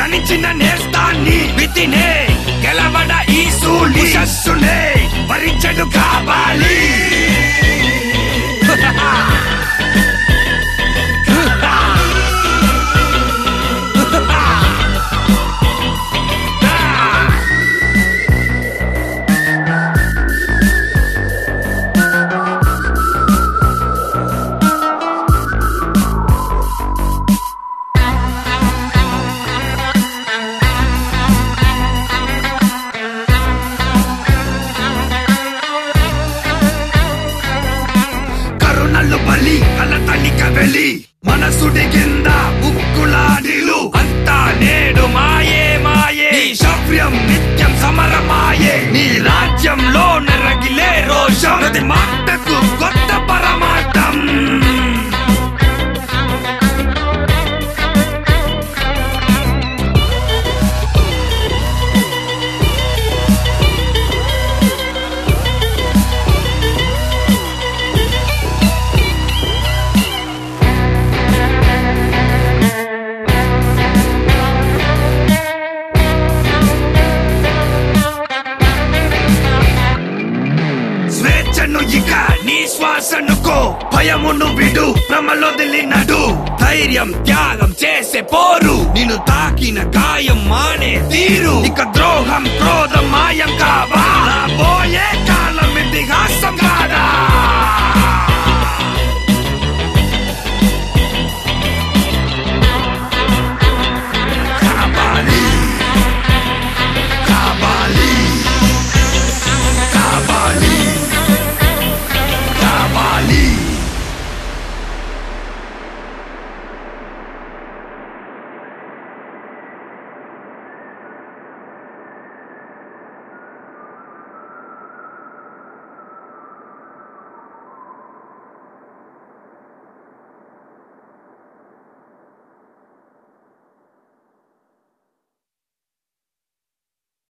జనించిన నేస్తాన్ని వితినే గెలవడ ఈ సూళి శస్సునే భరించడు కావాలి కరుణలు బలి కల తల్లిక వెలి మనసుడి కింద ఉక్కులాడిలు అంతా నేడు మాయే మాయే నీ శౌర్యం నిత్యం సమరమాయే నీ రాజ్యంలో నరగిలే రోషం ప్రతి మాటకు కొత్త పరమార్థం స్వేచ్ఛను ఇక నీ శ్వాసనుకో భయమును విడు భ్రమలొదిలి నడు ధైర్యం త్యాగం చేసే పోరు నిన్ను తాకిన గాయం మానే తీరు ఇక ద్రోహం క్రోధం మాయం కావా పోయే కాలం ఇతిహాసం కాదా